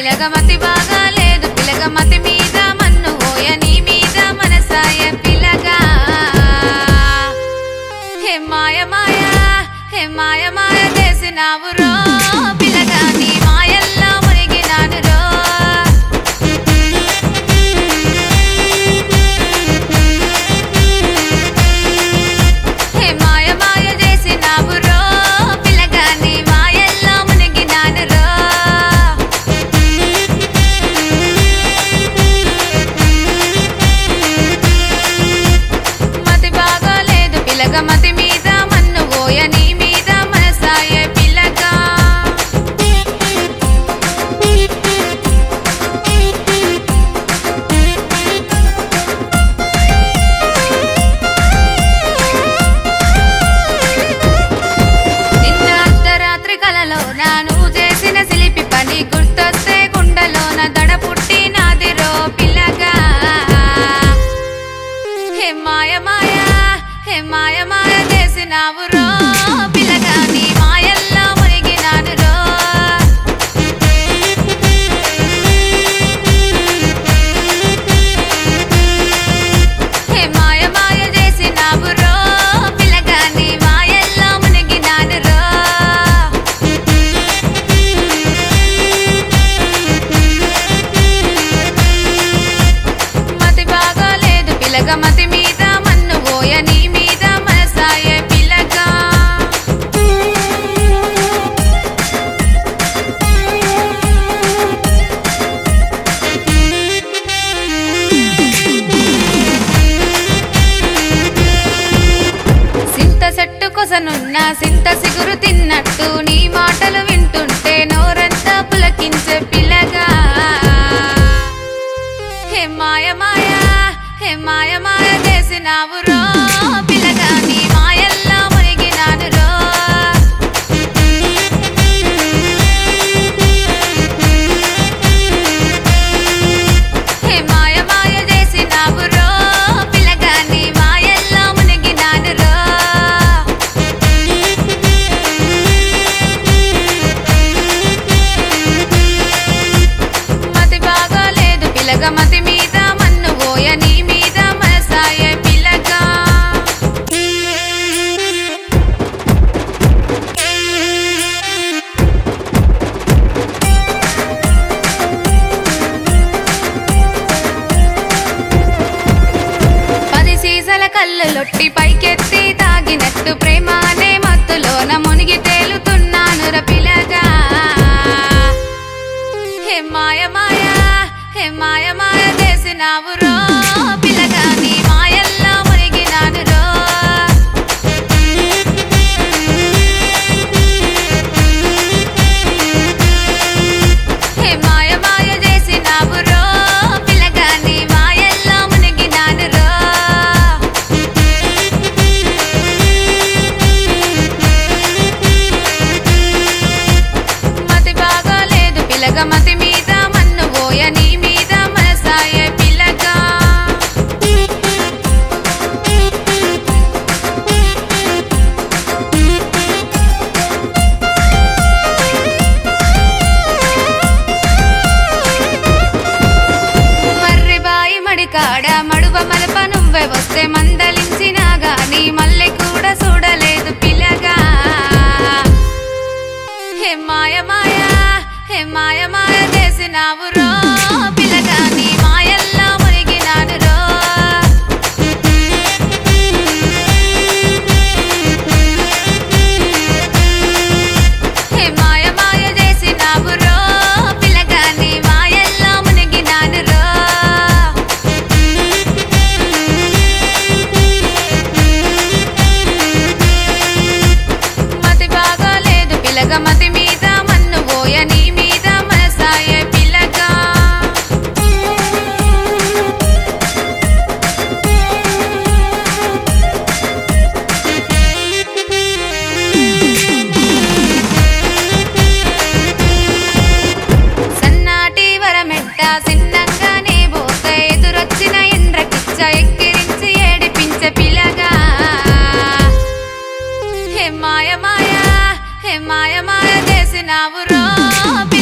పిలగమతి బాగా లేదు పిలగమతి మీద మన్ను ఓయ నీ మీద మనసాయ పిలగా హే మాయ మాయ హే మాయ మాయ చేసినావు రో పిలగా నీ మాయల్లా మునిగినాను రో హే మాయ మాయ చేసినావు రో పిలగా నీ మాయల్లా మునిగినాను రో మతి బాగోలేదు పిలగ మతి మీద మన్ను ఓయ నీ మీద మనసాయ పిలగా నిన్న అర్ధరాత్రి కలలో నాను చేసిన సిలిపి పని గుర్తొస్తే గుండెలోన దడ పుట్టి నాదిరో పిల్లగా హే మాయ మాయ హే మాయ మాయ చేసినావు రో పిల్లగా నీ మాయల్లా మునిగినాను రో హే మాయ మాయ చేసినావు రో పిల్లగా నీ మాయల్లా మునిగినాను రో మతి బాగోలేదు పిలగ మతి మీద మన్ను ఓయ నీ మీద మనసాయ పిలగా సింత చెట్టు కొసనున్న సింత సిగురు తిన్నట్టు నీ మాటలు వింటుంటే నోరంతా పులకించే పిల్లగా హే మాయ మాయ హే మాయ మాయ చేసినావు రో పిల్లగా నీ మాయల్లా మునిగినాను రో హే మాయ మాయ చేసినావు రో పిల్లగా నీ మాయల్లా మునిగినాను రో మతి బాగోలేదు పిలగ మతి మీద మన్ను ఓయ నీ మీద మనసాయ పిలగా పది సీసల కళ్ళు లొట్టి పైకెత్తి తాగినట్టు ప్రేమ అనే మత్తులోన మునిగి తేలుతున్నాను ర పిలగా హే మాయ మాయ హే మాయ మాయ చేసినావు రో పిలగా నీ మాయల్లా మునిగినాను రో హే మాయ మాయ చేసినావు రో పిలగా నీ మాయల్లా మునిగినాను రో మతి బాగోలేదు పిలగ మతి మీద మన్ను ఓయ నీ మీద మనసాయ పిలగా మర్రి బాయి మడికాడ మడువ మలప నువ్వే వస్తే మందలించినా గాని మల్లె కూడా చూడలేదు పిలగా హే మాయ మాయ హే మాయ మాయ చేసినావు రో పిలగా నీ మాయల్లా మునిగినాను రో హే మాయ మాయ చేసినావు రో పిలగా నీ మాయల్లా మునిగినాను రో మతి బాగోలేదు పిలగ మతి మీద మన్ను ఓయ నీ మీద మనసాయ పిలగా సన్నాటి వరమెట్ట సిన్నంగానే పోతే ఎదురొచ్చిన ఇంద్రకిచ్చ ఎక్కిరించి ఏడిపించే పిలగా హే మాయ మాయ హే మాయ మాయ చేసినావు రో